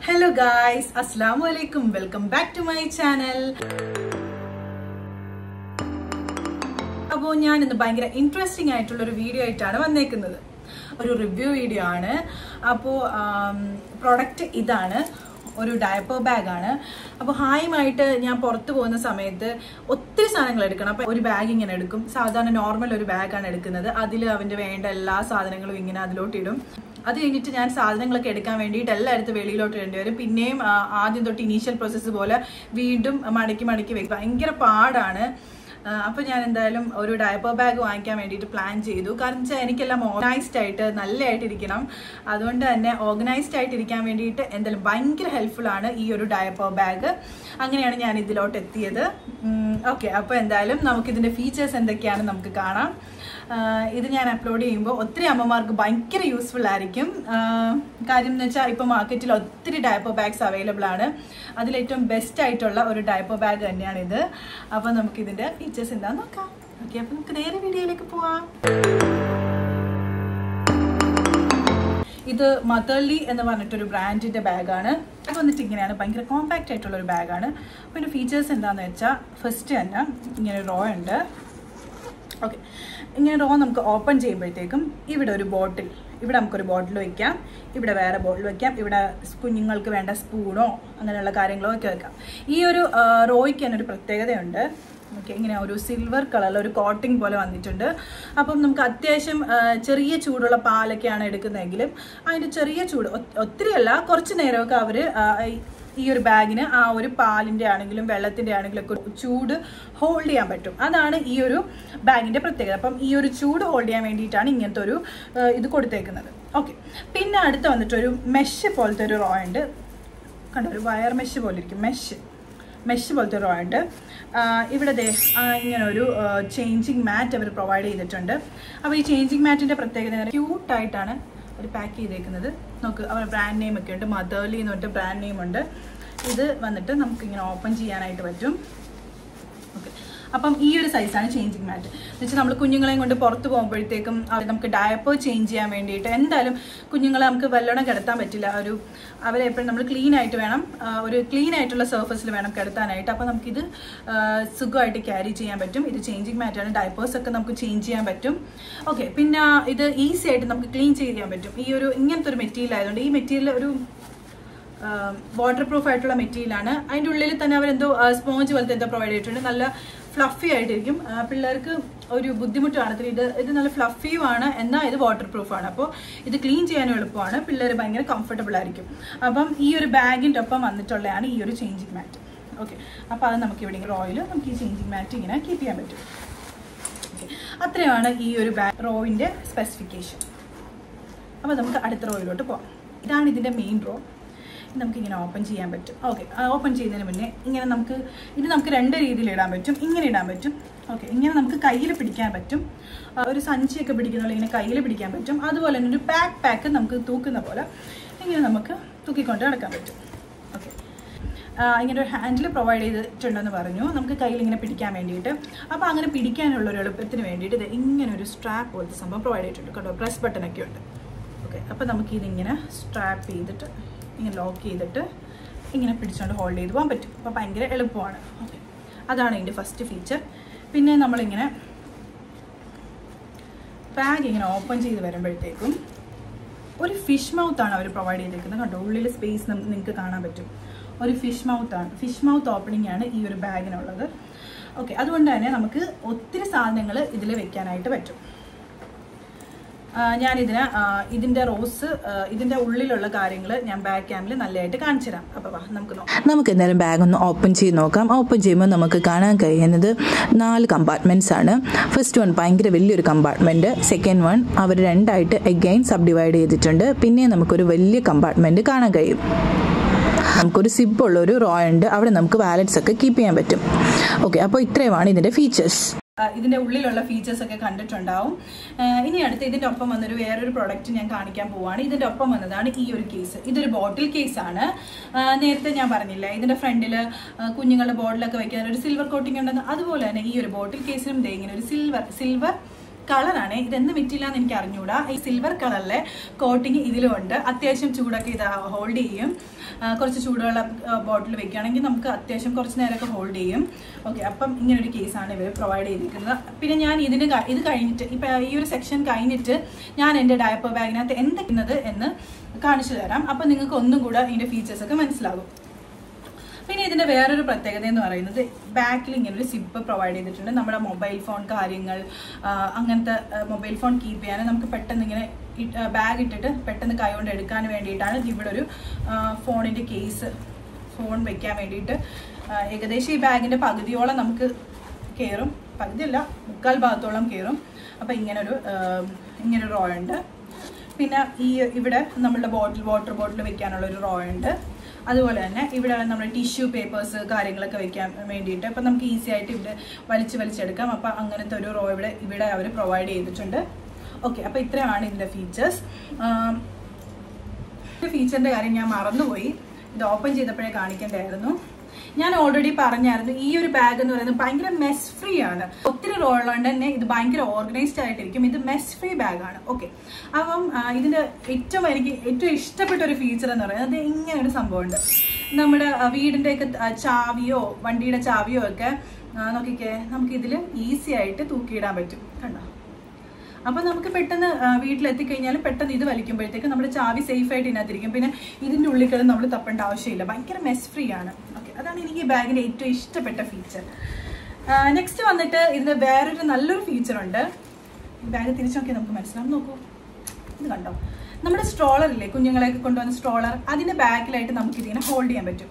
hello guys അസ്സാം വലൈക്കും welcome back to my channel അപ്പോൾ ഞാൻ ഇന്ന് ഭയങ്കര ഇൻട്രസ്റ്റിംഗ് ആയിട്ടുള്ള ഒരു വീഡിയോ ആയിട്ടാണ് വന്നേക്കുന്നത് ഒരു റിവ്യൂ വീഡിയോ ആണ് അപ്പോൾ പ്രൊഡക്റ്റ് ഇതാണ് ഒരു ഡയപ്പർ ബാഗാണ് അപ്പോൾ ഹായുമായിട്ട് ഞാൻ പുറത്ത് പോകുന്ന സമയത്ത് ഒത്തിരി സാധനങ്ങൾ എടുക്കണം അപ്പോൾ ഒരു ബാഗ് ഇങ്ങനെ എടുക്കും സാധാരണ നോർമൽ ഒരു ബാഗാണ് എടുക്കുന്നത് അതിൽ അവൻ്റെ വേണ്ട എല്ലാ സാധനങ്ങളും ഇങ്ങനെ അതിലോട്ട് ഇടും അത് കഴിഞ്ഞിട്ട് ഞാൻ സാധനങ്ങളൊക്കെ എടുക്കാൻ വേണ്ടിയിട്ട് എല്ലായിടത്തും വെളിയിലോട്ട് ഇടേണ്ടി വരും പിന്നെയും ആ, ആദ്യം തൊട്ട് ഇനീഷ്യൽ പ്രോസസ്സ് പോലെ വീണ്ടും മടക്കി മടക്കി വെക്കും ഭയങ്കര പാടാണ് ആ, അപ്പൊ ഞാൻ എന്തായാലും ഒരു ഡയപ്പർ ബാഗ് വാങ്ങിക്കാൻ വേണ്ടിയിട്ട് പ്ലാൻ ചെയ്തു കാരണം വെച്ചാൽ എനിക്കെല്ലാം ഓർഗനൈസ്ഡ് ആയിട്ട് നല്ലതായിട്ട് ഇരിക്കണം അതുകൊണ്ട് തന്നെ ഓർഗനൈസ്ഡ് ആയിട്ട് ഇരിക്കാൻ വേണ്ടിയിട്ട് എന്തായാലും ഭയങ്കര ഹെൽപ്ഫുൾ ആണ് ഈ ഒരു ഡയപ്പർ ബാഗ് അങ്ങനെയാണ് ഞാൻ ഇതിലോട്ട് എത്തിയത് ഓക്കെ അപ്പോൾ എന്തായാലും നമുക്കിതിന്റെ ഫീച്ചേഴ്സ് എന്തൊക്കെയാണ് നമുക്ക് കാണാം ആഹ് ഇത് ഞാൻ അപ്ലോഡ് ചെയ്യുമ്പോൾ ഒത്തിരി അമ്മമാർക്ക് ഭയങ്കര യൂസ്ഫുൾ ആയിരിക്കും ആഹ് കാര്യം എന്ന് വെച്ചാൽ ഇപ്പോൾ മാർക്കറ്റിൽ ഒത്തിരി ഡയപ്പർ ബാഗ്സ് അവൈലബിൾ ആണ് അതിലേറ്റവും ബെസ്റ്റ് ആയിട്ടുള്ള ഒരു ഡയപ്പർ ബാഗ് തന്നെയാണ് ഇത് അപ്പോൾ നമുക്ക് ഇതിൻ്റെ ഫീച്ചേഴ്സ് എന്താണെന്ന് നോക്കാം ഓക്കെ അപ്പോൾ നമുക്ക് നേരെ വീഡിയോയിലേക്ക് പോവാം ഇത് മതർലി എന്ന് പറഞ്ഞിട്ടൊരു ബ്രാൻഡിന്റെ ബാഗാണ് അത് വന്നിട്ട് ഇങ്ങനെയാണ് ഭയങ്കര കോമ്പാക്റ്റ് ആയിട്ടുള്ള ഒരു ബാഗാണ് അപ്പോൾ ഇതിന്റെ ഫീച്ചേഴ്സ് എന്താണെന്ന് വെച്ചാൽ ഫസ്റ്റ് തന്നെ ഇങ്ങനെ റോ ഉണ്ട് ഓക്കെ ഇങ്ങനെ റോ നമുക്ക് ഓപ്പൺ ചെയ്യുമ്പോഴത്തേക്കും ഇവിടെ ഒരു ബോട്ടിൽ ഇവിടെ നമുക്കൊരു ബോട്ടിൽ വയ്ക്കാം ഇവിടെ വേറെ ബോട്ടിൽ വയ്ക്കാം ഇവിടെ കുഞ്ഞുങ്ങൾക്ക് വേണ്ട സ്പൂണോ അങ്ങനെയുള്ള കാര്യങ്ങളോ ഒക്കെ വെക്കാം ഈ ഒരു ആ, റോയ്ക്ക് തന്നെ ഒരു പ്രത്യേകതയുണ്ട് ഓക്കെ ഇങ്ങനെ ഒരു സിൽവർ കളറിൽ ഒരു കോട്ടിംഗ് പോലെ വന്നിട്ടുണ്ട് അപ്പം നമുക്ക് അത്യാവശ്യം ആ, ചെറിയ ചൂടുള്ള പാലൊക്കെയാണ് എടുക്കുന്നതെങ്കിലും അതിൻ്റെ ചെറിയ ചൂട് ഒ- ഒത്തിരിയല്ല കുറച്ച് നേരമൊക്കെ അവർ ഈ ഒരു ബാഗിന് ആ ഒരു പാലിന്റെ ആണെങ്കിലും വെള്ളത്തിന്റെ ആണെങ്കിലും ഒക്കെ ഒരു ചൂട് ഹോൾഡ് ചെയ്യാൻ പറ്റും അതാണ് ഈ ഒരു ബാഗിന്റെ പ്രത്യേകത അപ്പം ഈ ഒരു ചൂട് ഹോൾഡ് ചെയ്യാൻ വേണ്ടിയിട്ടാണ് ഇങ്ങനത്തെ ഒരു ആ, ഇത് കൊടുത്തേക്കുന്നത് ഓക്കെ പിന്നെ അടുത്ത് വന്നിട്ട് ഒരു മെഷ് പോലത്തെ ഒരു റോ ഉണ്ട് കണ്ടോ ഒരു വയർ മെഷ് പോലെ ഇരിക്കും മെഷ് മെഷ് പോലത്തെ റോ ഉണ്ട് ആ, ഇവിടെ ദേ ആ, ഇങ്ങനെ ഒരു ചേഞ്ചിങ് മാറ്റ് അവർ പ്രൊവൈഡ് ചെയ്തിട്ടുണ്ട് അപ്പോൾ ഈ ചേഞ്ചിങ് മാറ്റിന്റെ പ്രത്യേകത ക്യൂട്ടായിട്ടാണ് ഒരു പാക്ക് ചെയ്തേക്കുന്നത് നമുക്ക് അവരുടെ ബ്രാൻഡ് നെയിം ഒക്കെ ഉണ്ട് മദർലി എന്ന് പറഞ്ഞിട്ട് ബ്രാൻഡ് നെയിം ഉണ്ട് ഇത് വന്നിട്ട് നമുക്ക് ഇങ്ങനെ ഓപ്പൺ ചെയ്യാനായിട്ട് പറ്റും ഓക്കെ അപ്പം ഈ ഒരു സൈസാണ് ചേഞ്ചിങ് മാറ്റ് എന്ന് വെച്ചാൽ നമ്മൾ കുഞ്ഞുങ്ങളെയും കൊണ്ട് പുറത്ത് പോകുമ്പോഴത്തേക്കും അവർ നമുക്ക് ഡയപ്പർ ചേഞ്ച് ചെയ്യാൻ വേണ്ടിയിട്ട് എന്തായാലും കുഞ്ഞുങ്ങളെ നമുക്ക് വെല്ലോണം കിടത്താൻ പറ്റില്ല ഒരു അവരെ എപ്പോഴും നമ്മൾ ക്ലീൻ ആയിട്ട് വേണം ആ, ഒരു ക്ലീൻ ആയിട്ടുള്ള സർഫസിൽ വേണം കിടത്താനായിട്ട് അപ്പോൾ നമുക്കിത് ആ, സുഖമായിട്ട് ക്യാരി ചെയ്യാൻ പറ്റും ഇത് ചേഞ്ചിങ് മാറ്റാണ് ഡയപ്പേഴ്സ് ഒക്കെ നമുക്ക് ചേഞ്ച് ചെയ്യാൻ പറ്റും ഓക്കെ പിന്നെ ഇത് ഈസി ആയിട്ട് നമുക്ക് ക്ലീൻ ചെയ്യാൻ പറ്റും ഈ ഒരു ഇങ്ങനത്തെ ഒരു മെറ്റീരിയൽ ആയതുകൊണ്ട് ഈ മെറ്റീരിയൽ ഒരു വാട്ടർ പ്രൂഫ് ആയിട്ടുള്ള മെറ്റീരിയലാണ് അതിൻ്റെ ഉള്ളിൽ തന്നെ അവരെന്തോ സ്പോഞ്ച് പോലത്തെ എന്തോ പ്രൊവൈഡ് ചെയ്തിട്ടുണ്ട് നല്ല ഫ്ലഫി ആയിട്ടിരിക്കും ആ, പിള്ളേർക്ക് ഒരു ബുദ്ധിമുട്ട് കാണത്തില്ല ഇത് ഇത് നല്ല ഫ്ലഫിയുമാണ് എന്നാൽ ഇത് വാട്ടർ പ്രൂഫാണ് അപ്പോൾ ഇത് ക്ലീൻ ചെയ്യാനും എളുപ്പമാണ് പിള്ളേർ ഭയങ്കര കംഫർട്ടബിൾ ആയിരിക്കും അപ്പം ഈ ഒരു ബാഗിൻ്റെ ഒപ്പം വന്നിട്ടുള്ളതാണ് ഈ ഒരു ചേഞ്ചിങ് മാറ്റ് ഓക്കെ അപ്പോൾ അത് നമുക്ക് ഇവിടെ റോയിൽ നമുക്ക് ഈ ചേഞ്ചിങ് മാറ്റ് ഇങ്ങനെ കീപ്പ് ചെയ്യാൻ പറ്റും ഓക്കെ അത്രയാണ് ഈ ഒരു ബാഗ് റോവിൻ്റെ സ്പെസിഫിക്കേഷൻ അപ്പോൾ നമുക്ക് അടുത്ത റോയിലോട്ട് പോകാം ഇതാണ് ഇതിൻ്റെ മെയിൻ റോ ഇത് നമുക്ക് ഇങ്ങനെ ഓപ്പൺ ചെയ്യാൻ പറ്റും ഓക്കെ ഓപ്പൺ ചെയ്യുന്നതിന് മുന്നേ ഇങ്ങനെ നമുക്ക് ഇത് നമുക്ക് രണ്ട് രീതിയിൽ ഇടാൻ പറ്റും ഇങ്ങനെ ഇടാൻ പറ്റും ഓക്കെ ഇങ്ങനെ നമുക്ക് കയ്യിൽ പിടിക്കാൻ പറ്റും ആ, ഒരു സഞ്ചിയൊക്കെ പിടിക്കുന്ന പോലെ ഇങ്ങനെ കയ്യിൽ പിടിക്കാൻ പറ്റും അതുപോലെ തന്നെ ഒരു ബാക്ക് പാക്ക് നമുക്ക് തൂക്കുന്ന പോലെ ഇങ്ങനെ നമുക്ക് തൂക്കിക്കൊണ്ട് നടക്കാൻ പറ്റും ഓക്കെ ഇങ്ങനെ ഒരു ഹാൻഡിൽ പ്രൊവൈഡ് ചെയ്തിട്ടുണ്ടെന്ന് പറഞ്ഞു നമുക്ക് കയ്യിൽ ഇങ്ങനെ പിടിക്കാൻ വേണ്ടിയിട്ട് അപ്പോൾ അങ്ങനെ പിടിക്കാനുള്ള ഒരു എളുപ്പത്തിന് വേണ്ടിയിട്ട് ഇത് ഇങ്ങനെ ഒരു സ്ട്രാപ്പ് പോലത്തെ സംഭവം പ്രൊവൈഡ് ചെയ്തിട്ടുണ്ട് കേട്ടോ പ്രസ് ബട്ടണൊക്കെ ഉണ്ട് ഓക്കെ അപ്പോൾ നമുക്ക് ഇതിങ്ങനെ സ്ട്രാപ്പ് ചെയ്തിട്ട് ഇങ്ങനെ ലോക്ക് ചെയ്തിട്ട് ഇങ്ങനെ പിടിച്ചുകൊണ്ട് ഹോൾഡ് ചെയ്ത് പോകാൻ പറ്റും അപ്പോൾ ഭയങ്കര എളുപ്പമാണ് ഓക്കെ അതാണ് ഇതിൻ്റെ ഫസ്റ്റ് ഫീച്ചർ പിന്നെ നമ്മളിങ്ങനെ ബാഗ് ഇങ്ങനെ ഓപ്പൺ ചെയ്ത് വരുമ്പോഴത്തേക്കും ഒരു ഫിഷ് മൗത്താണ് അവർ പ്രൊവൈഡ് ചെയ്തിരിക്കുന്നത് കണ്ടോ ഉള്ളിൽ സ്പേസ് നിങ്ങൾക്ക് കാണാൻ പറ്റും ഒരു ഫിഷ് മൗത്താണ് ഫിഷ് മൗത്ത് ഓപ്പണിംഗ് ആണ് ഈ ഒരു ബാഗിനുള്ളത് ഓക്കെ അതുകൊണ്ട് തന്നെ നമുക്ക് ഒത്തിരി സാധനങ്ങൾ ഇതിൽ വെക്കാനായിട്ട് പറ്റും ആ, ഞാനിതിന് ആ, ഇതിന്റെ റോസ് ആ, ഇതിന്റെ ഉള്ളിലുള്ള കാര്യങ്ങൾ ഞാൻ ബാക്ക് ക്യാമിൽ നല്ലതായിട്ട് കാണിച്ചു തരാം അപ്പോൾ വാ നമുക്ക് നോക്കാം നമുക്ക് എന്തായാലും ബാഗ് ഒന്ന് ഓപ്പൺ ചെയ്ത് നോക്കാം ഓപ്പൺ ചെയ്യുമ്പോൾ നമുക്ക് കാണാൻ കഴിയുന്നത് നാല് കമ്പാർട്ട്മെൻറ്റ്സ് ആണ് ഫസ്റ്റ് വൺ ഭയങ്കര വലിയൊരു കമ്പാർട്ട്മെൻറ്റ് സെക്കൻഡ് വൺ അവർ രണ്ടായിട്ട് എഗെയിൻ സബ് ഡിവൈഡ് ചെയ്തിട്ടുണ്ട് പിന്നെ നമുക്കൊരു വലിയ കമ്പാർട്ട്മെൻറ്റ് കാണാൻ കഴിയും നമുക്കൊരു സിബ് ഉള്ള ഒരു റോ ഉണ്ട് അവിടെ നമുക്ക് വാലറ്റ്സ് ഒക്കെ കീപ്പ് ചെയ്യാൻ പറ്റും ഓക്കെ അപ്പോൾ ഇത്രയുമാണ് ഇതിൻ്റെ ഫീച്ചേഴ്സ് ആ, ഇതിന്റെ ഉള്ളിലുള്ള ഫീച്ചേഴ്സ് ഒക്കെ കണ്ടിട്ടുണ്ടാവും ആ, ഇനി അടുത്ത് ഇതിന്റെ ഒപ്പം വന്നൊരു വേറൊരു പ്രോഡക്റ്റ് ഞാൻ കാണിക്കാൻ പോവാണ് ഇതിന്റെ ഒപ്പം വന്നതാണ് ഈ ഒരു കേസ് ഇതൊരു ബോട്ടിൽ കേസ് ആണ് ആ, നേരത്തെ ഞാൻ പറഞ്ഞില്ല ഇതിന്റെ ഫ്രണ്ടിൽ കുഞ്ഞുങ്ങളുടെ ബോട്ടിലൊക്കെ വെക്കാൻ ഒരു സിൽവർ കോട്ടിംഗ് ഉണ്ടെന്ന് അതുപോലെ തന്നെ ഈ ഒരു ബോട്ടിൽ കേസിനും ദേ ഇങ്ങനെ ഒരു സിൽവർ സിൽവർ കളറാണ് ഇത് എന്ത് മെറ്റീരിയൽ എനിക്ക് അറിഞ്ഞൂടാ ഈ സിൽവർ കളറിലെ കോട്ടിങ് ഇതിലും ഉണ്ട് അത്യാവശ്യം ചൂടൊക്കെ ഇത് ഹോൾഡ് ചെയ്യും ആ, കുറച്ച് ചൂടുള്ള ബോട്ടിൽ വെക്കുകയാണെങ്കിൽ നമുക്ക് അത്യാവശ്യം കുറച്ച് നേരമൊക്കെ ഹോൾഡ് ചെയ്യും ഓക്കെ അപ്പം ഇങ്ങനെ ഒരു കേസാണ് ഇവർ പ്രൊവൈഡ് ചെയ്തിരിക്കുന്നത് പിന്നെ ഞാൻ ഇതിന് ക- ഇത് കഴിഞ്ഞിട്ട് ഇപ്പം ഈ ഒരു സെക്ഷൻ കഴിഞ്ഞിട്ട് ഞാൻ എൻ്റെ ഡയപ്പർ ബാഗിനകത്ത് എന്തൊക്കെയുന്നത് എന്ന് കാണിച്ചു തരാം അപ്പം നിങ്ങൾക്ക് ഒന്നും കൂടെ ഇതിൻ്റെ ഫീച്ചേഴ്സ് ഒക്കെ മനസ്സിലാകും പിന്നെ ഇതിന്റെ വേറൊരു പ്രത്യേകത എന്ന് പറയുന്നത് ബാക്കിൽ ഇങ്ങനെ ഒരു സിപ്പ് പ്രൊവൈഡ് ചെയ്തിട്ടുണ്ട് നമ്മുടെ മൊബൈൽ ഫോൺ കാര്യങ്ങൾ ആ, അങ്ങനത്തെ മൊബൈൽ ഫോൺ കീപ്പ് ചെയ്യാൻ നമുക്ക് പെട്ടെന്ന് ഇങ്ങനെ ബാഗ് ഇട്ടിട്ട് പെട്ടെന്ന് കൈ കൊണ്ട് എടുക്കാൻ വേണ്ടിയിട്ടാണ് ഇവിടെ ഒരു ഫോണിന്റെ കേസ് ഫോൺ വെക്കാൻ വേണ്ടിയിട്ട് ആ, ഏകദേശം ഈ ബാഗിന്റെ പകുതിയോളം നമുക്ക് കയറും പകുതിയല്ല മുക്കാൽ ഭാഗത്തോളം കയറും അപ്പം ഇങ്ങനൊരു ആ, ഇങ്ങനൊരു റോ ഉണ്ട് പിന്നെ ഈ ഇവിടെ നമ്മളുടെ ബോട്ടിൽ വാട്ടർ ബോട്ടിൽ വെക്കാനുള്ള ഒരു റോ ഉണ്ട് അതുപോലെ തന്നെ ഇവിടെ നമ്മുടെ ടിഷ്യൂ പേപ്പേഴ്സ് കാര്യങ്ങളൊക്കെ വെക്കാൻ വേണ്ടിയിട്ട് അപ്പം നമുക്ക് ഈസി ആയിട്ട് ഇവിടെ വലിച്ച് വലിച്ചെടുക്കാം അപ്പം അങ്ങനത്തെ ഒരു റോ ഇവിടെ ഇവിടെ അവർ പ്രൊവൈഡ് ചെയ്തിട്ടുണ്ട് ഓക്കെ അപ്പം ഇത്രയാണ് ഇതിൻ്റെ ഫീച്ചേഴ്സ് ഫീച്ചറിൻ്റെ കാര്യം ഞാൻ മറന്നുപോയി ഇത് ഓപ്പൺ ചെയ്തപ്പോഴേ കാണിക്കേണ്ടായിരുന്നു ഞാൻ ഓൾറെഡി പറഞ്ഞായിരുന്നു ഈ ഒരു ബാഗ് എന്ന് പറയുന്നത് ഭയങ്കര മെസ് ഫ്രീ ആണ് ഒത്തിരി റോ ഉള്ളതുകൊണ്ട് തന്നെ ഇത് ഭയങ്കര ഓർഗനൈസ്ഡ് ആയിട്ടിരിക്കും ഇത് മെസ് ഫ്രീ ബാഗാണ് ഓക്കെ അപ്പം ആ, ഇതിന്റെ ഏറ്റവും എനിക്ക് ഏറ്റവും ഇഷ്ടപ്പെട്ട ഒരു ഫീച്ചർ എന്ന് പറയുന്നത് ഇങ്ങനെ ഒരു സംഭവമുണ്ട് നമ്മുടെ ആ, വീടിന്റെയൊക്കെ ആ, ചാവിയോ വണ്ടിയുടെ ചാവിയോ ഒക്കെ ആ, നോക്കിക്കേ നമുക്ക് ഇതിൽ ഈസി ആയിട്ട് തൂക്കിയിടാൻ പറ്റും കണ്ടോ അപ്പൊ നമുക്ക് പെട്ടെന്ന് ആ, വീട്ടിലെത്തിക്കഴിഞ്ഞാൽ പെട്ടെന്ന് ഇത് വലിക്കുമ്പോഴത്തേക്ക് നമ്മുടെ ചാവി സേഫ് ആയിട്ട് ഇതിനകത്തിരിക്കും പിന്നെ ഇതിന്റെ ഉള്ളിൽ കിടന്ന് നമ്മൾ തപ്പേണ്ട ആവശ്യമില്ല ഭയങ്കര മെസ് ഫ്രീ ആണ് ഓക്കെ അതാണ് എനിക്ക് ഈ ബാഗിന്റെ ഏറ്റവും ഇഷ്ടപ്പെട്ട ഫീച്ചർ നെക്സ്റ്റ് വന്നിട്ട് ഇതിന്റെ വേറൊരു നല്ലൊരു ഫീച്ചർ ഉണ്ട് ബാഗ് തിരിച്ചു നോക്കിയാൽ നമുക്ക് മനസ്സിലാവും നോക്കൂ ഇത് കണ്ടോ നമ്മുടെ സ്ട്രോളർ ഇല്ലേ കുഞ്ഞുങ്ങളെയൊക്കെ കൊണ്ടുവന്ന സ്ട്രോളർ അതിന്റെ ബാക്കിലായിട്ട് നമുക്ക് ഇതിങ്ങനെ ഹോൾഡ് ചെയ്യാൻ പറ്റും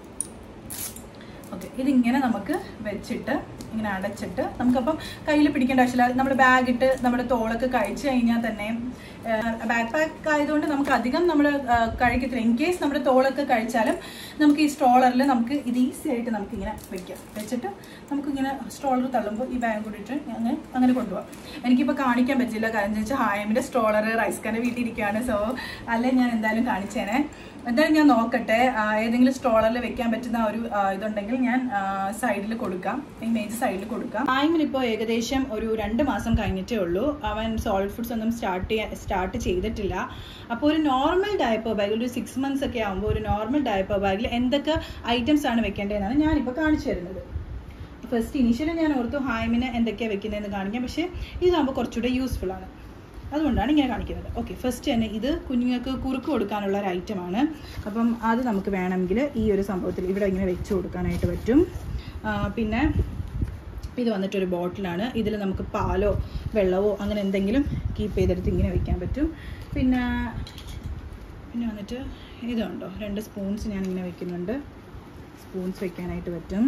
ഓക്കെ ഇതിങ്ങനെ നമുക്ക് വെച്ചിട്ട് ഇങ്ങനെ അടച്ചിട്ട് നമുക്കപ്പം കയ്യിൽ പിടിക്കേണ്ട ആവശ്യമില്ല നമ്മുടെ ബാഗ് ഇട്ട് നമ്മുടെ തോളൊക്കെ കഴിച്ചു കഴിഞ്ഞാൽ തന്നെ ബാക്ക് പാക്ക് ആയതുകൊണ്ട് നമുക്ക് അധികം നമ്മൾ കഴിക്കത്തില്ല ഇൻ കേസ് നമ്മുടെ തോളൊക്കെ കഴിച്ചാലും നമുക്ക് ഈ സ്ട്രോളറിൽ നമുക്ക് ഇത് ഈസി ആയിട്ട് നമുക്ക് ഇങ്ങനെ വെക്കാം വെച്ചിട്ട് നമുക്കിങ്ങനെ സ്ട്രോളർ തള്ളുമ്പോൾ ഈ ബാഗ് കൂടിയിട്ട് അങ്ങനെ അങ്ങനെ കൊണ്ടുപോകാം എനിക്കിപ്പോൾ കാണിക്കാൻ പറ്റില്ല കാരണം എന്താ വെച്ചാൽ ഹായമിൻ്റെ സ്ട്രോളർ റൈസ്കാൻ്റെ വീട്ടിൽ ഇരിക്കുകയാണ് സോ അല്ലേ ഞാൻ എന്തായാലും കാണിച്ചേനെ എന്തായാലും ഞാൻ നോക്കട്ടെ ആ, ഏതെങ്കിലും സ്ട്രോളറിൽ വെക്കാൻ പറ്റുന്ന ഒരു ആ, ഇതുണ്ടെങ്കിൽ ഞാൻ സൈഡിൽ കൊടുക്കാം ഇമേജ് സൈഡിൽ കൊടുക്കാം ടൈമിന് ഇപ്പോൾ ഏകദേശം ഒരു രണ്ട് മാസം കഴിഞ്ഞിട്ടേ ഉള്ളൂ അവൻ സോളിഡ് ഫുഡ്സ് ഒന്നും സ്റ്റാർട്ട് ചെയ്യാൻ സ്റ്റാർട്ട് ചെയ്തിട്ടില്ല അപ്പോൾ ഒരു നോർമൽ ഡയപ്പർ ബാഗിൽ ഒരു സിക്സ് മന്ത്സ് ഒക്കെ ആകുമ്പോൾ ഒരു നോർമൽ ഡയപ്പർ ബാഗിൽ എന്തൊക്കെ ഐറ്റംസ് ആണ് വെക്കേണ്ടതെന്നാണ് ഞാനിപ്പോൾ കാണിച്ചു തരുന്നത് ഫസ്റ്റ് ഇനീഷ്യലി ഞാൻ ഓർത്തു ഹായ്മിന് എന്തൊക്കെയാണ് വെക്കുന്നതെന്ന് കാണിക്കാം പക്ഷേ ഇതാകുമ്പോൾ കുറച്ചുകൂടെ യൂസ്ഫുൾ ആണ് അതുകൊണ്ടാണ് ഇങ്ങനെ കാണിക്കുന്നത് ഓക്കെ ഫസ്റ്റ് തന്നെ ഇത് കുഞ്ഞുങ്ങൾക്ക് കുറുക്ക് കൊടുക്കാനുള്ള ഒരു ഐറ്റമാണ് അപ്പം അത് നമുക്ക് വേണമെങ്കിൽ ഈ ഒരു സംഭവത്തിൽ ഇവിടെ ഇങ്ങനെ വെച്ച് കൊടുക്കാനായിട്ട് പറ്റും ആ, പിന്നെ ഇത് വന്നിട്ടൊരു ബോട്ടിലാണ് ഇതിൽ നമുക്ക് പാലോ വെള്ളമോ അങ്ങനെ എന്തെങ്കിലും കീപ്പ് ചെയ്തെടുത്ത് ഇങ്ങനെ വെക്കാൻ പറ്റും പിന്നെ പിന്നെ വന്നിട്ട് ഇതുണ്ടോ രണ്ട് സ്പൂൺസ് ഞാൻ ഇങ്ങനെ വെക്കുന്നുണ്ട് സ്പൂൺസ് വെക്കാനായിട്ട് പറ്റും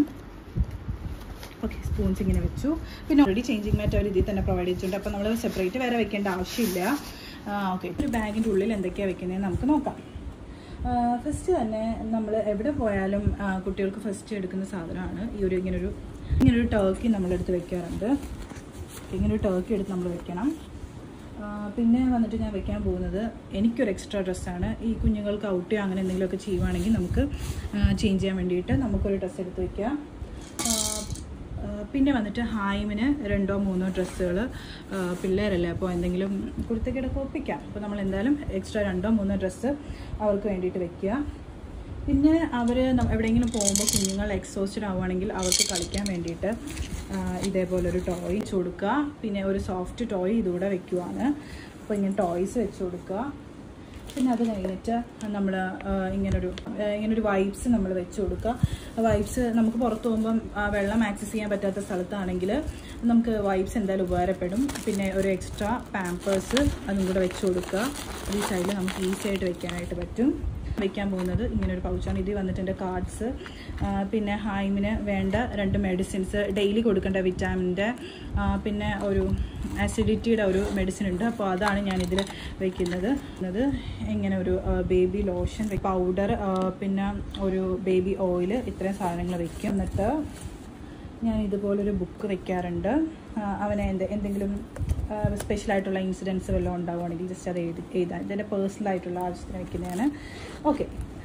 ഓക്കെ സ്പൂൺസ് ഇങ്ങനെ വെച്ചു പിന്നെ ഓൾറെഡി ചേഞ്ചിങ് മാറ്റ് അവർ ഇതിൽ തന്നെ പ്രൊവൈഡ് ചെയ്തിട്ടുണ്ട് അപ്പോൾ നമ്മൾ സെപ്പറേറ്റ് വേറെ വെക്കേണ്ട ആവശ്യമില്ല ഓക്കെ ഒരു ബാഗിൻ്റെ ഉള്ളിൽ എന്തൊക്കെയാണ് വെക്കുന്നതെന്ന് നമുക്ക് നോക്കാം ഫസ്റ്റ് തന്നെ നമ്മൾ എവിടെ പോയാലും ആ, കുട്ടികൾക്ക് ഫസ്റ്റ് എടുക്കുന്ന സാധനമാണ് ഈ ഒരു ഇങ്ങനൊരു ഇങ്ങനൊരു ടർക്കി നമ്മളെടുത്ത് വെക്കാറുണ്ട് ഇങ്ങനൊരു ടർക്കി എടുത്ത് നമ്മൾ വെക്കണം ആ, പിന്നെ വന്നിട്ട് ഞാൻ വെക്കാൻ പോകുന്നത് എനിക്കൊരു എക്സ്ട്രാ ഡ്രസ്സാണ് ഈ കുഞ്ഞുങ്ങൾക്ക് ഔട്ട് ചെയ്യുക അങ്ങനെ എന്തെങ്കിലുമൊക്കെ ചെയ്യുവാണെങ്കിൽ നമുക്ക് ചേഞ്ച് ചെയ്യാൻ വേണ്ടിയിട്ട് നമുക്കൊരു ഡ്രസ്സ് എടുത്ത് വെക്കാം ആ, ആ, പിന്നെ വന്നിട്ട് ഹായിമിന് രണ്ടോ മൂന്നോ ഡ്രസ്സുകൾ പിള്ളേരല്ലേ അപ്പോൾ എന്തെങ്കിലും കുർത്തക്കിടക്ക് ഒപ്പിക്കാം അപ്പോൾ നമ്മൾ എന്തായാലും എക്സ്ട്രാ രണ്ടോ മൂന്നോ ഡ്രസ്സ് അവർക്ക് വേണ്ടിയിട്ട് വെക്കുക പിന്നെ അവർ എവിടെയെങ്കിലും പോകുമ്പോൾ കുഞ്ഞുങ്ങൾ എക്സോസ്റ്റഡ് ആവുകയാണെങ്കിൽ അവർക്ക് കളിക്കാൻ വേണ്ടിയിട്ട് ആ, ഇതേപോലെ ഒരു ടോയ് വെച്ച് കൊടുക്കുക പിന്നെ ഒരു സോഫ്റ്റ് ടോയ് ഇതുകൂടെ വെക്കുവാണ് അപ്പോൾ ഇങ്ങനെ ടോയ്സ് വെച്ച് കൊടുക്കുക പിന്നെ അത് കഴിഞ്ഞിട്ട് നമ്മൾ ഇങ്ങനൊരു ആ, ഇങ്ങനൊരു വൈബ്സ് നമ്മൾ വെച്ച് കൊടുക്കുക വൈബ്സ് നമുക്ക് പുറത്ത് പോകുമ്പം ആ, വെള്ളം ആക്സസ് ചെയ്യാൻ പറ്റാത്ത സ്ഥലത്താണെങ്കിൽ നമുക്ക് വൈബ്സ് എന്തായാലും ഉപകാരപ്പെടും പിന്നെ ഒരു എക്സ്ട്രാ പാമ്പേഴ്സ് അതും കൂടെ വെച്ച് കൊടുക്കുക ഈ സൈഡിൽ നമുക്ക് ഈസി ആയിട്ട് വെക്കാനായിട്ട് പറ്റും വെക്കാൻ പോകുന്നത് ഇങ്ങനെ ഒരു പൗച്ചാണ് ഇത് വന്നിട്ട് എൻ്റെ കാർഡ്സ് പിന്നെ ഹൈമിന് വേണ്ട രണ്ട് മെഡിസിൻസ് ഡെയിലി കൊടുക്കേണ്ട വിറ്റാമിൻ്റെ പിന്നെ ഒരു ആസിഡിറ്റിയുടെ ഒരു മെഡിസിൻ ഉണ്ട് അപ്പോൾ അതാണ് ഞാൻ ഇതിൽ വെക്കുന്നത് അത് ഇങ്ങനെ ഒരു ബേബി ലോഷൻ പൗഡർ പിന്നെ ഒരു ബേബി ഓയിൽ ഇത്രയും സാധനങ്ങൾ വെക്കും എന്നിട്ട് ഞാൻ ഇതുപോലൊരു ബുക്ക് വെക്കാറുണ്ട് ആ, അവന് എന്ത് എന്തെങ്കിലും സ്പെഷ്യലായിട്ടുള്ള ഇൻസിഡൻസ് വല്ലതും ഉണ്ടാവുകയാണെങ്കിൽ ജസ്റ്റ് അത് എഴുതി എഴുതാൻ ഇതെൻ്റെ പേഴ്സണൽ ആയിട്ടുള്ള ആവശ്യത്തിന് വെക്കുന്നതാണ് ഓക്കെ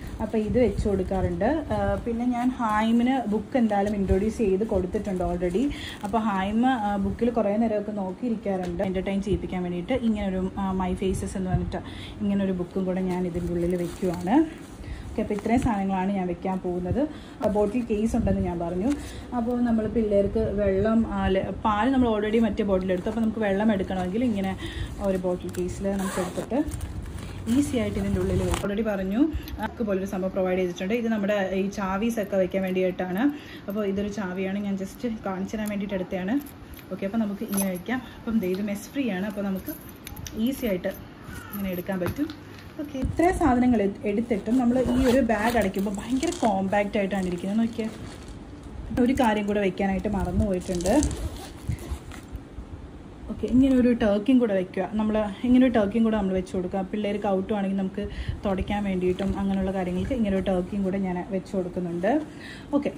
അപ്പോൾ ഇത് വെച്ച് കൊടുക്കാറുണ്ട് ആ, പിന്നെ ഞാൻ ഹൈമിന് ബുക്ക് എന്തായാലും ഇൻട്രൊഡ്യൂസ് ചെയ്ത് കൊടുത്തിട്ടുണ്ട് ഓൾറെഡി അപ്പോൾ ഹൈമ ബുക്കിൽ കുറേ നേരമൊക്കെ നോക്കിയിരിക്കാറുണ്ട് എൻ്റർടൈൻ ചെയ്യിപ്പിക്കാൻ വേണ്ടിയിട്ട് ഇങ്ങനൊരു മൈ ഫേസസ് എന്ന് പറഞ്ഞിട്ട് ഇങ്ങനൊരു ബുക്കും കൂടെ ഞാൻ ഇതിൻ്റെ ഉള്ളിൽ വെക്കുവാണ് ഓക്കെ അപ്പോൾ ഇത്രയും സാധനങ്ങളാണ് ഞാൻ വെക്കാൻ പോകുന്നത് ബോട്ടിൽ കേസ് ഉണ്ടെന്ന് ഞാൻ പറഞ്ഞു അപ്പോൾ നമ്മൾ പിള്ളേർക്ക് വെള്ളം ആ, ല- പാല് നമ്മൾ ഓൾറെഡി മറ്റേ ബോട്ടിലെടുത്തു അപ്പോൾ നമുക്ക് വെള്ളം എടുക്കണമെങ്കിൽ ഇങ്ങനെ ഒരു ബോട്ടിൽ കേസിൽ നമുക്ക് എടുത്തിട്ട് ഈസി ആയിട്ട് ഇതിൻ്റെ ഉള്ളിൽ ഓൾറെഡി പറഞ്ഞു അക്ക് പോലൊരു സംഭവം പ്രൊവൈഡ് ചെയ്തിട്ടുണ്ട് ഇത് നമ്മുടെ ഈ ചാവീസ് ഒക്കെ വെക്കാൻ വേണ്ടിയിട്ടാണ് അപ്പോൾ ഇതൊരു ചാവിയാണ് ഞാൻ ജസ്റ്റ് കാണിച്ചു തരാൻ വേണ്ടിയിട്ട് എടുത്തതാണ് ഓക്കെ അപ്പോൾ നമുക്ക് ഇങ്ങനെ വയ്ക്കാം അപ്പം ദേ ഇത് മെസ് ഫ്രീ ആണ് അപ്പോൾ നമുക്ക് ഈസി ആയിട്ട് ഇങ്ങനെ എടുക്കാൻ പറ്റും ഓക്കെ ഇത്രയും സാധനങ്ങൾ എട്- എടുത്തിട്ടും നമ്മൾ ഈ ഒരു ബാഗ് അടയ്ക്കുമ്പോൾ ഭയങ്കര കോമ്പാക്റ്റ് ആയിട്ടാണ് ഇരിക്കുന്നത് നോക്കിയാൽ ഒരു കാര്യം കൂടെ വെക്കാനായിട്ട് മറന്നു പോയിട്ടുണ്ട് ഓക്കെ ഇങ്ങനെ ഒരു ടർക്കിയും കൂടെ വെക്കുക നമ്മൾ ഇങ്ങനെ ഒരു ടർക്കിയും കൂടെ നമ്മൾ വെച്ച് കൊടുക്കുക പിള്ളേർക്ക് ഔട്ടുവാണെങ്കിൽ നമുക്ക് തുടയ്ക്കാൻ വേണ്ടിയിട്ടും അങ്ങനെയുള്ള കാര്യങ്ങൾക്ക് ഇങ്ങനെ ഒരു ടർക്കിയും കൂടെ ഞാൻ വെച്ച് കൊടുക്കുന്നുണ്ട് ഓക്കെ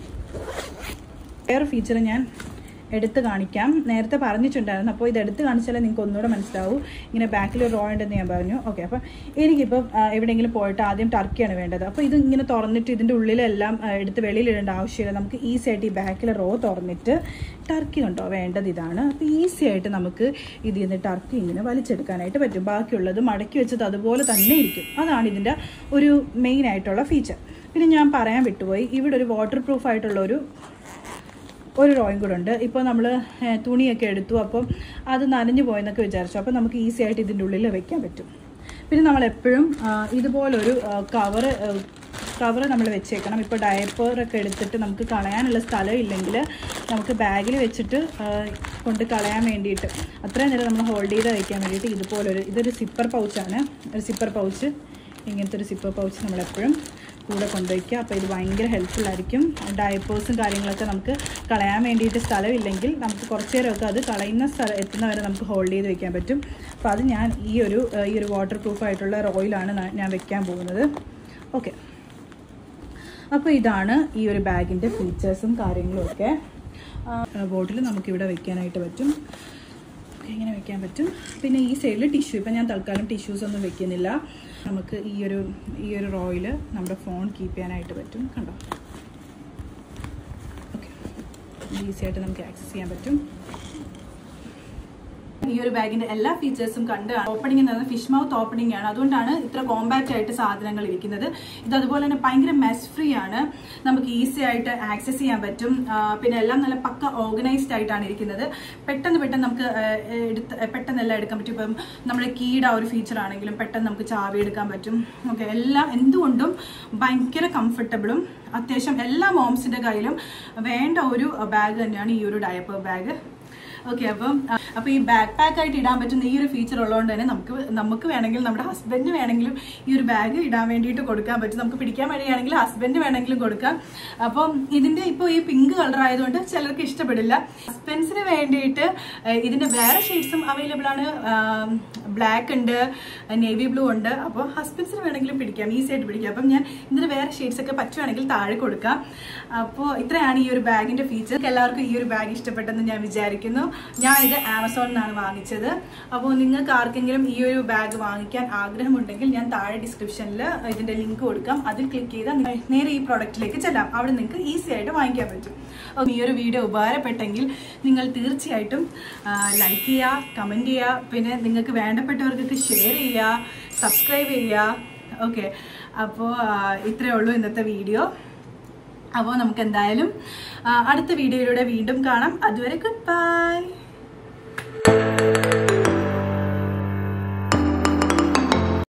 വേറെ ഫീച്ചർ ഞാൻ എടുത്ത് കാണിക്കാം നേരത്തെ പറഞ്ഞിട്ടുണ്ടായിരുന്നു അപ്പോൾ ഇത് എടുത്ത് കാണിച്ചാലേ നിങ്ങൾക്ക് ഒന്നുകൂടെ മനസ്സിലാവൂ ഇങ്ങനെ ബാക്കിൽ ഒരു റോ ഉണ്ടെന്ന് ഞാൻ പറഞ്ഞു ഓക്കെ അപ്പം എനിക്കിപ്പോൾ ആ, എവിടെയെങ്കിലും പോയിട്ട് ആദ്യം ടർക്കിയാണ് വേണ്ടത് അപ്പോൾ ഇത് ഇങ്ങനെ തുറന്നിട്ട് ഇതിൻ്റെ ഉള്ളിലെല്ലാം ആ, എടുത്ത് വെളിയിലിടേണ്ട ആവശ്യമില്ല നമുക്ക് ഈസി ആയിട്ട് ഈ ബാക്കിലെ റോ തുറന്നിട്ട് ടർക്കി ഉണ്ടോ വേണ്ടത് ഇതാണ് അപ്പോൾ ഈസി ആയിട്ട് നമുക്ക് ഇതിൽ നിന്ന് ടർക്കി ഇങ്ങനെ വലിച്ചെടുക്കാനായിട്ട് പറ്റും ബാക്കിയുള്ളത് മടക്കി വെച്ചത് അതുപോലെ തന്നെ ഇരിക്കും അതാണ് ഇതിൻ്റെ ഒരു മെയിൻ ആയിട്ടുള്ള ഫീച്ചർ പിന്നെ ഞാൻ പറയാൻ വിട്ടുപോയി ഇവിടെ ഒരു വാട്ടർ പ്രൂഫ് ആയിട്ടുള്ള ഒരു ഒരു ഡ്രോയിങ് കൂടെ ഉണ്ട് ഇപ്പോൾ നമ്മൾ തുണിയൊക്കെ എടുത്തു അപ്പം അത് നനഞ്ഞു പോയെന്നൊക്കെ വിചാരിച്ചു അപ്പോൾ നമുക്ക് ഈസി ആയിട്ട് ഇതിൻ്റെ ഉള്ളിൽ വെക്കാൻ പറ്റും പിന്നെ നമ്മൾ എപ്പോഴും ഇതുപോലൊരു കവറ് കവർ നമ്മൾ വെച്ചേക്കണം ഇപ്പോൾ ഡയപ്പറൊക്കെ എടുത്തിട്ട് നമുക്ക് കളയാനുള്ള സ്ഥലം ഇല്ലെങ്കിൽ നമുക്ക് ബാഗിൽ വെച്ചിട്ട് ആ, കൊണ്ട് കളയാൻ വേണ്ടിയിട്ട് അത്രയും നേരം നമ്മൾ ഹോൾഡ് ചെയ്ത് വയ്ക്കാൻ വേണ്ടിയിട്ട് ഇതുപോലൊരു ഇതൊരു സിപ്പർ പൗച്ചാണ് ഒരു സിപ്പർ പൗച്ച് ഇങ്ങനത്തെ ഒരു സിപ്പർ പൗച്ച് നമ്മളെപ്പോഴും കൂടെ കൊണ്ടുവയ്ക്കുക അപ്പോൾ ഇത് ഭയങ്കര ഹെൽപ്ഫുൾ ആയിരിക്കും ഡയപ്പേഴ്സും കാര്യങ്ങളൊക്കെ നമുക്ക് കളയാൻ വേണ്ടിയിട്ട് സ്ഥലമില്ലെങ്കിൽ നമുക്ക് കുറച്ച് നേരമൊക്കെ അത് കളയുന്ന സ്ഥലം എത്തുന്ന വരെ നമുക്ക് ഹോൾഡ് ചെയ്ത് വെക്കാൻ പറ്റും അപ്പോൾ അത് ഞാൻ ഈ ഒരു ഏഹ്, ഈ ഒരു വാട്ടർ പ്രൂഫ് ആയിട്ടുള്ള റോയിലാണ് ഞാൻ വെക്കാൻ പോകുന്നത് ഓക്കെ അപ്പോൾ ഇതാണ് ഈ ഒരു ബാഗിൻ്റെ ഫീച്ചേഴ്സും കാര്യങ്ങളും ഒക്കെ ബോട്ടിൽ നമുക്കിവിടെ വെക്കാനായിട്ട് പറ്റും ഒക്കെ ഇങ്ങനെ വെക്കാൻ പറ്റും പിന്നെ ഈ സൈഡിൽ ടിഷ്യൂ ഇപ്പം ഞാൻ തൽക്കാലം ടിഷ്യൂസ് ഒന്നും വെക്കുന്നില്ല നമുക്ക് ഈ ഒരു ഈ ഒരു റോയിൽ നമ്മുടെ ഫോൺ കീപ്പ് ചെയ്യാനായിട്ട് പറ്റും കണ്ടോ ഓക്കെ ഈസി ആയിട്ട് നമുക്ക് ആക്സസ് ചെയ്യാൻ പറ്റും ഈ ഒരു ബാഗിന്റെ എല്ലാ ഫീച്ചേഴ്സും കണ്ട് ഓപ്പണിംഗ് എന്ന് പറയുന്നത് ഫിഷ് മൗത്ത് ഓപ്പണിംഗ് ആണ് അതുകൊണ്ടാണ് ഇത്ര കോമ്പാക്റ്റ് ആയിട്ട് സാധനങ്ങൾ ഇരിക്കുന്നത് ഇത് അതുപോലെ തന്നെ ഭയങ്കര മെസ് ഫ്രീ ആണ് നമുക്ക് ഈസി ആയിട്ട് ആക്സസ് ചെയ്യാൻ പറ്റും ആ, പിന്നെ എല്ലാം നല്ല പക്ക ഓർഗനൈസ്ഡ് ആയിട്ടാണ് ഇരിക്കുന്നത് പെട്ടെന്ന് പെട്ടെന്ന് നമുക്ക് ആ, എടുത്ത് പെട്ടെന്ന് എല്ലാം എടുക്കാൻ പറ്റും ഇപ്പം നമ്മുടെ കീയുടെ ആ ഒരു ഫീച്ചർ ആണെങ്കിലും പെട്ടെന്ന് നമുക്ക് ചാവി എടുക്കാൻ പറ്റും ഓക്കെ എല്ലാം എന്തുകൊണ്ടും ഭയങ്കര കംഫർട്ടബിളും അത്യാവശ്യം എല്ലാ മോംസിന്റെ കയ്യിലും വേണ്ട ഒരു ബാഗ് തന്നെയാണ് ഈ ഒരു ഡയപ്പർ ബാഗ് ഓക്കെ അപ്പം അ, അപ്പൊ ഈ ബാക്ക് പാക്ക് ആയിട്ട് ഇടാൻ പറ്റുന്ന ഈ ഒരു ഫീച്ചർ ഉള്ളതുകൊണ്ട് തന്നെ നമുക്ക് നമുക്ക് വേണമെങ്കിൽ നമ്മുടെ ഹസ്ബൻഡ് വേണമെങ്കിലും ഈ ഒരു ബാഗ് ഇടാൻ വേണ്ടിയിട്ട് കൊടുക്കാൻ പറ്റും നമുക്ക് പിടിക്കാൻ വേണ്ടിയാണെങ്കിൽ ഹസ്ബൻഡ് വേണമെങ്കിലും കൊടുക്കാം അപ്പം ഇതിന്റെ ഇപ്പോൾ ഈ പിങ്ക് കളർ ആയതുകൊണ്ട് ചിലർക്ക് ഇഷ്ടപ്പെടില്ല ഹസ്ബൻഡ്സിന് വേണ്ടിയിട്ട് ഏഹ്, ഇതിന്റെ വേറെ ഷെയ്ഡ്സും അവൈലബിൾ ആണ് ബ്ലാക്ക് ഉണ്ട് നേവി ബ്ലൂ ഉണ്ട് അപ്പോൾ ഹസ്ബൻഡ്സിന് വേണമെങ്കിലും പിടിക്കാം ഈസി ആയിട്ട് പിടിക്കാം അപ്പം ഞാൻ ഇതിന് വേറെ ഷെയ്ഡ്സ് ഒക്കെ പറ്റുവാണെങ്കിൽ താഴെ കൊടുക്കാം അപ്പോൾ ഇത്രയാണ് ഈ ഒരു ബാഗിന്റെ ഫീച്ചർ എല്ലാവർക്കും ഈ ഒരു ബാഗ് ഇഷ്ടപ്പെട്ടെന്ന് ഞാൻ വിചാരിക്കുന്നു ഞാൻ ഇത് ആമസോണിൽ നിന്നാണ് വാങ്ങിച്ചത് അപ്പോൾ നിങ്ങൾക്ക് ആർക്കെങ്കിലും ഈ ഒരു ബാഗ് വാങ്ങിക്കാൻ ആഗ്രഹമുണ്ടെങ്കിൽ ഞാൻ താഴെ ഡിസ്ക്രിപ്ഷനിൽ ഇതിന്റെ ലിങ്ക് കൊടുക്കാം അതിൽ ക്ലിക്ക് ചെയ്താൽ നിങ്ങൾ നേരെ ഈ പ്രോഡക്റ്റിലേക്ക് ചെല്ലാം അവിടെ നിങ്ങൾക്ക് ഈസി ആയിട്ട് വാങ്ങിക്കാൻ പറ്റും അപ്പോൾ ഈ ഒരു വീഡിയോ ഉപകാരപ്പെട്ടെങ്കിൽ നിങ്ങൾ തീർച്ചയായിട്ടും ലൈക്ക് ചെയ്യുക കമൻറ്റ് ചെയ്യുക പിന്നെ നിങ്ങൾക്ക് വേണ്ടപ്പെട്ടവർക്കൊക്കെ ഷെയർ ചെയ്യുക സബ്സ്ക്രൈബ് ചെയ്യുക ഓക്കെ അപ്പോൾ ഇത്രയേ ഉള്ളൂ ഇന്നത്തെ വീഡിയോ അപ്പോൾ നമുക്ക് എന്തായാലും ആ, അടുത്ത വീഡിയോയിലൂടെ വീണ്ടും കാണാം അതുവരെ ഗുഡ് ബൈ